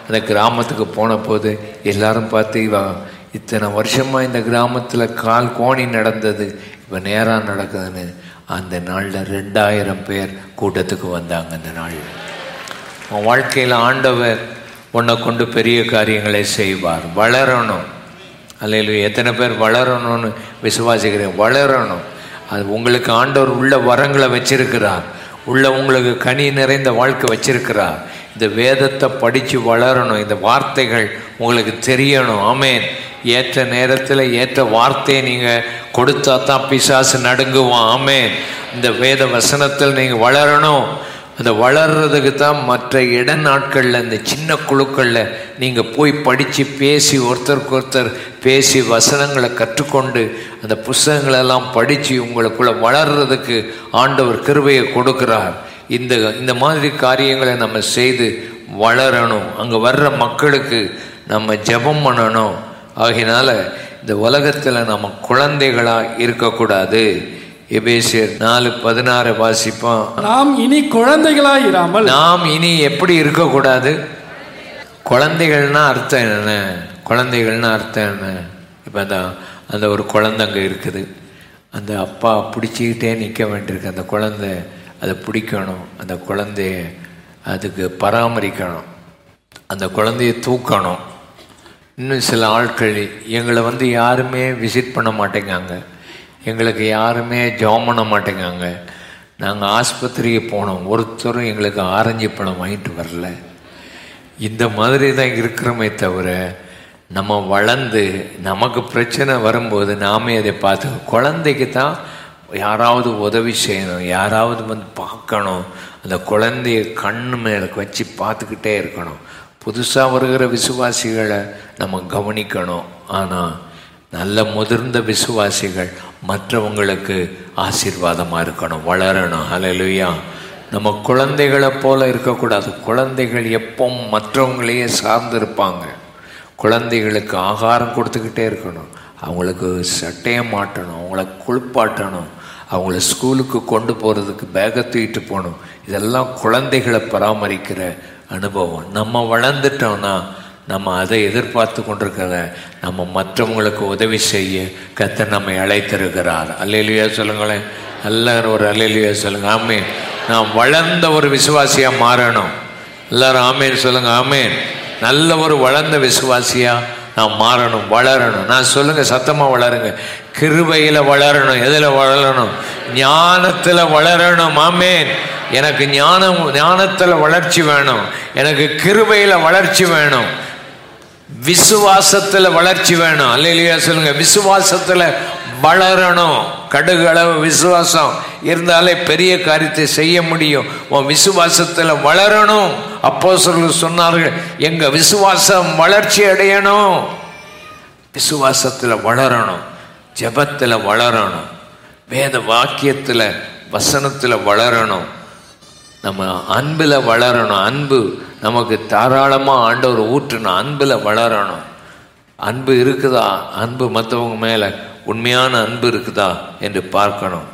அந்த கிராமத்துக்கு போன போது எல்லாரும் பார்த்து இவ இத்தனை வருஷமா இந்த கிராமத்தில் கால் கோணி நடந்தது இப்போ நேராக நடக்குதுன்னு அந்த நாளில் ரெண்டாயிரம் பேர் கூட்டத்துக்கு வந்தாங்க அந்த நாளில் உன் வாழ்க்கையில் ஆண்டவர் உன்னை கொண்டு பெரிய காரியங்களை செய்வார் வளரணும் அல்ல எத்தனை பேர் வளரணும்னு விசுவாசிக்கிறேன் வளரணும் அது உங்களுக்கு ஆண்டவர் உள்ள வரங்களை வச்சிருக்கிறார் உள்ள உங்களுக்கு கனி நிறைந்த வாழ்க்கை வச்சிருக்கிறார் இந்த வேதத்தை படித்து வளரணும் இந்த வார்த்தைகள் உங்களுக்கு தெரியணும் ஆமேன் ஏற்ற நேரத்தில் ஏற்ற வார்த்தையை நீங்கள் கொடுத்தா தான் பிசாசு நடுங்குவான் ஆமேன் இந்த வேத வசனத்தில் நீங்கள் வளரணும் அந்த வளர்றதுக்கு தான் மற்ற இட நாட்களில் இந்த சின்ன குழுக்களில் நீங்கள் போய் படித்து பேசி ஒருத்தருக்கு ஒருத்தர் பேசி வசனங்களை கற்றுக்கொண்டு அந்த புஸ்தகங்களெல்லாம் படித்து உங்களுக்குள்ள வளர்றதுக்கு ஆண்டவர் கிருபையை கொடுக்கிறார் இந்த இந்த மாதிரி காரியங்களை நம்ம செய்து வளரணும் அங்கே வர்ற மக்களுக்கு நம்ம ஜெபம் பண்ணணும் ஆகையினால இந்த உலகத்தில் நம்ம குழந்தைகளாக இருக்கக்கூடாது எபேசியர் நாலு பதினாறு வாசிப்போம் நாம் இனி குழந்தைகளாய் இராமல் நாம் இனி எப்படி இருக்கக்கூடாது குழந்தைகள்னா அர்த்தம் என்ன குழந்தைகள்னா அர்த்தம் என்ன இப்போ அந்த அந்த ஒரு குழந்தை அங்கே இருக்குது அந்த அப்பா பிடிச்சிக்கிட்டே நிற்க வேண்டியிருக்கு அந்த குழந்தை அதை பிடிக்கணும் அந்த குழந்தைய அதுக்கு பராமரிக்கணும் அந்த குழந்தைய தூக்கணும் இன்னும் சில ஆட்கள் எங்களை வந்து யாருமே விசிட் பண்ண மாட்டேங்காங்க எங்களுக்கு யாருமே ஜாம் பண்ண மாட்டேங்காங்க நாங்கள் ஆஸ்பத்திரிக்கு போனோம் ஒருத்தரும் எங்களுக்கு ஆரஞ்சு பழம் வாங்கிட்டு வரல இந்த மாதிரி தான் இருக்கிறோமே தவிர நம்ம வளர்ந்து நமக்கு பிரச்சனை வரும்போது நாமே அதை பார்த்து குழந்தைக்கு தான் யாராவது உதவி செய்யணும் யாராவது வந்து பார்க்கணும் அந்த குழந்தைய கண்ணு மேலே வச்சு பார்த்துக்கிட்டே இருக்கணும் புதுசாக வருகிற விசுவாசிகளை நம்ம கவனிக்கணும் ஆனால் நல்ல முதிர்ந்த விசுவாசிகள் மற்றவங்களுக்கு ஆசீர்வாதமாக இருக்கணும் வளரணும் ஹalleluya நம்ம குழந்தைகளை போல இருக்கக்கூடாது குழந்தைகள் எப்போ மற்றவங்களையே சார்ந்து இருப்பாங்க குழந்தைகளுக்கு ஆகாரம் கொடுத்துக்கிட்டே இருக்கணும் அவங்களுக்கு சட்டையை மாட்டணும் அவங்கள குளிப்பாட்டணும் அவங்கள ஸ்கூலுக்கு கொண்டு போகிறதுக்கு பேகை தூக்கிட்டு போகணும் இதெல்லாம் குழந்தைகளை பராமரிக்கிற அனுபவம் நம்ம வளர்ந்துட்டோம்னா நம்ம அதை எதிர்பார்த்து கொண்டிருக்கிறத நம்ம மற்றவங்களுக்கு உதவி செய்ய கத்த நம்மை அழைத்திருக்கிறார் அல்லையிலேயே சொல்லுங்களேன் எல்லாரும் ஒரு அல்லையிலேயே சொல்லுங்க ஆமேன் நான் வளர்ந்த ஒரு விசுவாசியா மாறணும் எல்லாரும் ஆமேன் சொல்லுங்க ஆமேன் நல்ல ஒரு வளர்ந்த விசுவாசியா நான் மாறணும் வளரணும் நான் சொல்லுங்க சத்தமா வளருங்க கிருபையில வளரணும் எதுல வளரணும் ஞானத்துல வளரணும் ஆமேன் எனக்கு ஞானம் ஞானத்துல வளர்ச்சி வேணும் எனக்கு கிருபையில வளர்ச்சி வேணும் விசுவாசத்துல வளர்ச்சி வேணும் அல்லையா சொல்லுங்க விசுவாசத்துல வளரணும் கடுகு அளவு விசுவாசம் இருந்தாலே பெரிய காரியத்தை செய்ய முடியும் உன் விசுவாசத்துல வளரணும் அப்போ சொன்னார்கள் எங்க விசுவாசம் வளர்ச்சி அடையணும் விசுவாசத்துல வளரணும் ஜெபத்துல வளரணும் வேத வாக்கியத்துல வசனத்துல வளரணும் நம்ம அன்பில் வளரணும் அன்பு நமக்கு தாராளமாக ஆண்டவர் ஊற்றணும் அன்பில் வளரணும் அன்பு இருக்குதா அன்பு மற்றவங்க மேலே உண்மையான அன்பு இருக்குதா என்று பார்க்கணும்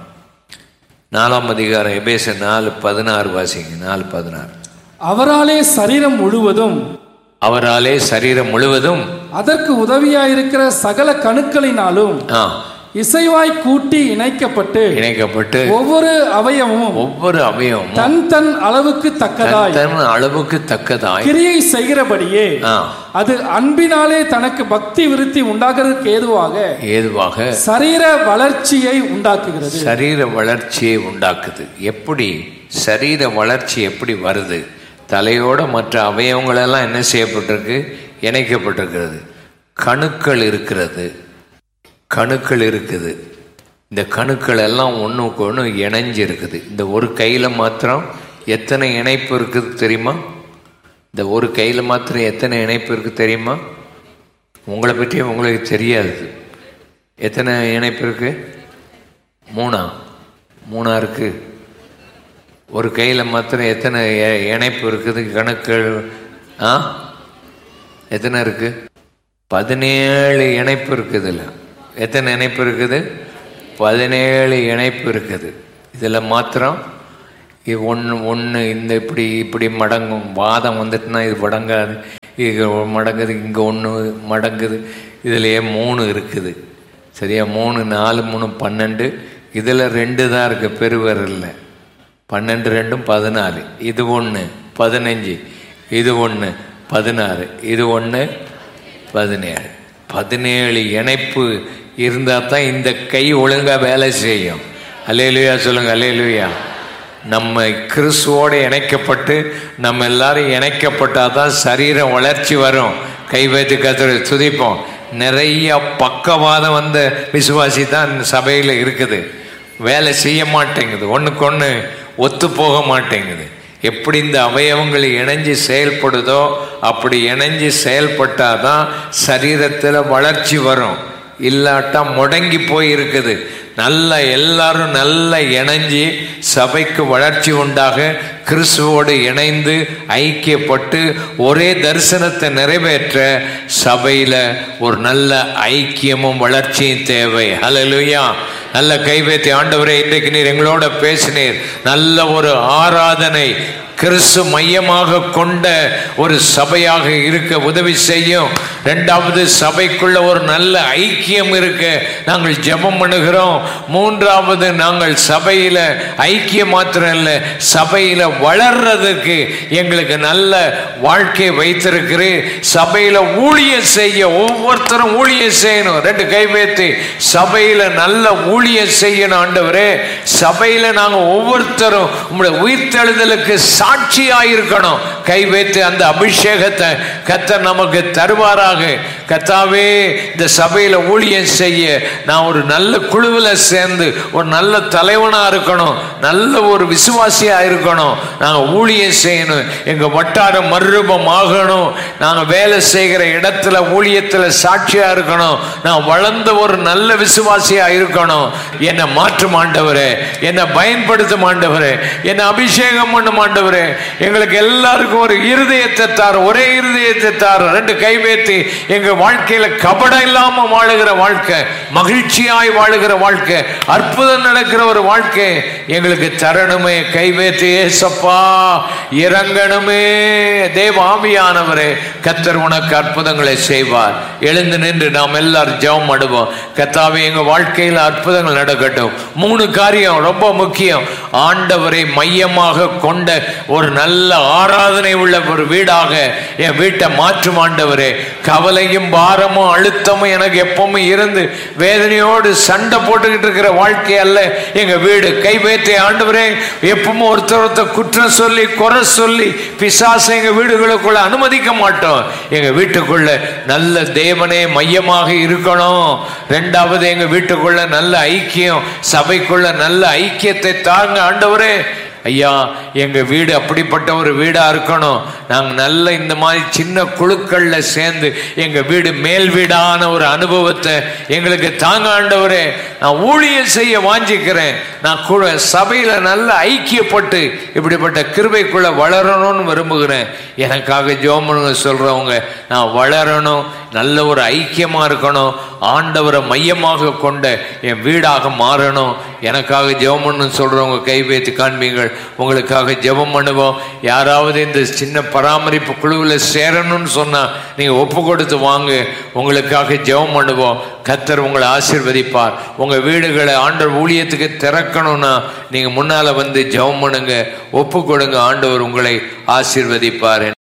நாலாம் அதிகாரம் எபேச நாலு பதினாறு வாசிங்க நாலு பதினாறு அவராலே சரீரம் முழுவதும் அவராலே சரீரம் முழுவதும் அதற்கு உதவியாயிருக்கிற சகல கணுக்களினாலும் ஆ, இசைவாய் கூட்டி இணைக்கப்பட்டு இணைக்கப்பட்டு ஒவ்வொரு அவயவமும் ஒவ்வொரு அவயமும் தன் தன் அளவுக்கு தக்கதாய் தன் தன் அளவுக்கு தக்கதாய் கிரியை செய்கிறபடியே ஆ, அது அன்பினாலே தனக்கு பக்தி விருத்தி உண்டாக்குறதுக்கு ஏதுவாக ஏதுவாக சரீர வளர்ச்சியை உண்டாக்குகிறது சரீர வளர்ச்சியை உண்டாக்குது எப்படி சரீர வளர்ச்சி எப்படி வருது தலையோட மற்ற அவயவங்களெல்லாம் என்ன செய்யப்பட்டிருக்கு இணைக்கப்பட்டிருக்கிறது கணுக்கள் இருக்கிறது கணுக்கள் இருக்குது இந்த கணுக்கள் எல்லாம் ஒன்றுக்கு ஒன்று இணைஞ்சு இருக்குது இந்த ஒரு கையில் மாத்திரம் எத்தனை இணைப்பு இருக்குது தெரியுமா இந்த ஒரு கையில் மாத்திரம் எத்தனை இணைப்பு இருக்குது தெரியுமா உங்களை பற்றி உங்களுக்கு தெரியாது எத்தனை இணைப்பு இருக்கு மூணா மூணா இருக்கு ஒரு கையில் மாத்திரம் எத்தனை இ- இணைப்பு இருக்குது கணக்கு ஆ எத்தனை இருக்கு பதினேழு இணைப்பு இருக்குது இதில் எத்தனை இணைப்பு இருக்குது பதினேழு இணைப்பு இருக்குது இதில் மாத்திரம் இது ஒன்று ஒன்று இந்த இப்படி இப்படி மடங்கும் வாதம் வந்துட்டுனா இது மடங்காது இங்கே மடங்குது இங்கே ஒன்று மடங்குது இதுலேயே மூணு இருக்குது சரியா மூணு நாலு மூணு பன்னெண்டு இதில் ரெண்டு தான் இருக்குது பெருவிரலில் பன்னெண்டு ரெண்டும் பதினாலு இது ஒன்று பதினஞ்சு இது ஒன்று பதினாறு இது ஒன்று பதினேழு பதினேழு இணைப்பு இருந்தால் தான் இந்த கை ஒழுங்காக வேலை செய்யும் அலையலுயா சொல்லுங்க அலையலுயா நம்ம கிறிஸ்துவோடு இணைக்கப்பட்டு நம்ம எல்லாரும் இணைக்கப்பட்டால் தான் சரீரம் வளர்ச்சி வரும் கை வைத்து கத்துற துதிப்போம் நிறைய பக்கவாதம் வந்த விசுவாசி தான் சபையில் இருக்குது வேலை செய்ய மாட்டேங்குது ஒன்றுக்கு ஒன்று ஒத்து போக மாட்டேங்குது எப்படி இந்த அவயவங்கள் இணைஞ்சு செயல்படுதோ அப்படி இணைஞ்சு செயல்பட்டாதான் சரீரத்தில் வளர்ச்சி வரும் இல்லாட்டா முடங்கி போய் இருக்குது நல்ல எல்லாரும் நல்ல இணைஞ்சி சபைக்கு வளர்ச்சி உண்டாக கிறிஸ்துவோடு இணைந்து ஐக்கியப்பட்டு ஒரே தரிசனத்தை நிறைவேற்ற சபையில் ஒரு நல்ல ஐக்கியமும் வளர்ச்சியும் தேவை ஹalleluya நல்ல கைவேத்தி ஆண்டவரே இன்றைக்கு நீர் எங்களோட பேசினீர் நல்ல ஒரு ஆராதனை கிறிஸ்து மையமாக கொண்ட ஒரு சபையாக இருக்க உதவி செய்யும் ரெண்டாவது சபைக்குள்ள ஒரு நல்ல ஐக்கியம் இருக்க நாங்கள் ஜெபம் பண்ணுகிறோம் மூன்றாவது நாங்கள் சபையில ஐக்கியம் மாத்திரம் இல்லை சபையில வளர்றதுக்கு எங்களுக்கு நல்ல வாழ்க்கையை வைத்திருக்கிறேன் சபையில ஊழியம் செய்ய ஒவ்வொருத்தரும் ஊழியம் செய்யணும் ரெண்டு கை வைத்து சபையில நல்ல ஊழியம் செய்யணும் ஆண்டவரே சபையில நாங்க ஒவ்வொருத்தரும் உங்களுடைய உயிர்த்தெழுதலுக்கு சாட்சியாயிருக்கணும் கை வைத்து அந்த அபிஷேகத்தை கத்தர் நமக்கு தருவாராக கத்தாவே இந்த சபையில ஊழியம் செய்ய நான் ஒரு நல்ல குழுவில் சேர்ந்து ஒரு நல்ல தலைவனா இருக்கணும் நல்ல ஒரு விசுவாசியா இருக்கணும் நாங்க ஊழியம் செய்யணும் எங்க வட்டாரம் மறுரூபம் ஆகணும் நாங்க வேலை செய்கிற இடத்துல ஊழியத்துல சாட்சியா இருக்கணும் நான் வளர்ந்த ஒரு நல்ல விசுவாசியா இருக்கணும் என்னை மாற்றும் ஆண்டவரே என்னை பயன்படுத்தும் ஆண்டவரே என்னை அபிஷேகம் பண்ணும் ஆண்டவரே எங்களுக்கு எல்லாருக்கும் ஒரு இருதயத்தை தார் ஒரே இருதயத்தை தார் ரெண்டு கைவேத்தி எங்க வாழ்க்கையில கபடம் இல்லாம வாழுகிற வாழ்க்கை மகிழ்ச்சியாய் வாழுகிற வாழ்க்கை அற்புதம் நடக்கிற ஒரு வாழ்க்கை எங்களுக்கு தரணுமே கைவேத்தி ஏசப்பா இறங்கணுமே தேவ ஆவியானவரே கத்தர் உனக்கு அற்புதங்களை செய்வார் எழுந்து நின்று நாம் எல்லாரும் ஜெபம் அடுவோம் கத்தாவே எங்க வாழ்க்கையில் அற்புதங்கள் நடக்கட்டும் மூணு காரியம் ரொம்ப முக்கியம் ஆண்டவரை மையமாக கொண்ட ஒரு நல்ல ஆராதனை உள்ள ஒரு வீடாக என் வீட்டை மாற்றும் ஆண்டவரே கவலையும் பாரமும் அழுத்தமும் எனக்கு எப்பவுமே இருந்து வேதனையோடு சண்டை போட்டுக்கிட்டு இருக்கிற வாழ்க்கை அல்ல எங்க வீடு கை வைத்தே ஆண்டவரே எப்பவும் ஒருத்தர் ஒருத்தர் குற்றம் சொல்லி குறை சொல்லி பிசாசை எங்க வீடுகளுக்குள்ள அனுமதிக்க மாட்டோம் எங்க வீட்டுக்குள்ள நல்ல தேவனே மையமாக இருக்கணும் ரெண்டாவது எங்க வீட்டுக்குள்ள நல்ல ஐக்கியம் சபைக்குள்ள நல்ல ஐக்கியத்தை தாங்க ஆண்டவரே ஐயா எங்க வீடு அப்படிப்பட்ட ஒரு வீடா இருக்கணும் நாங்க நல்ல இந்த மாதிரி சின்ன குழுக்கள்ல சேர்ந்து எங்க வீடு மேல் வீடான ஒரு அனுபவத்தை எங்களுக்கு தாங்க ஆண்டவரே நான் ஊழியம் செய்ய வாஞ்சிக்கிறேன் நான் குழு சபையில நல்ல ஐக்கியப்பட்டு இப்படிப்பட்ட கிருபைக்குள்ள வளரணும்னு விரும்புகிறேன் எனக்காக ஜோமனு சொல்றவங்க நான் வளரணும் நல்ல ஒரு ஐக்கியமா இருக்கணும் ஆண்டவரை மையமாக கொண்ட என் வீடாக மாறணும் எனக்காக ஜெபம் பண்ணு சொல்றவங்க கை வைத்து காண்பீங்கள் உங்களுக்காக ஜெபம் பண்ணுவோம் யாராவது இந்த சின்ன பராமரிப்பு குழுவில் சேரணும்னு சொன்னா நீங்க ஒப்பு கொடுத்து வாங்க உங்களுக்காக ஜெபம் பண்ணுவோம் கத்தர் உங்களை ஆசீர்வதிப்பார் உங்க வீடுகளை ஆண்டவர் ஊழியத்துக்கு திறக்கணும்னா நீங்க முன்னால வந்து ஜெபம் பண்ணுங்க ஒப்பு கொடுங்க ஆண்டவர் உங்களை ஆசீர்வதிப்பார்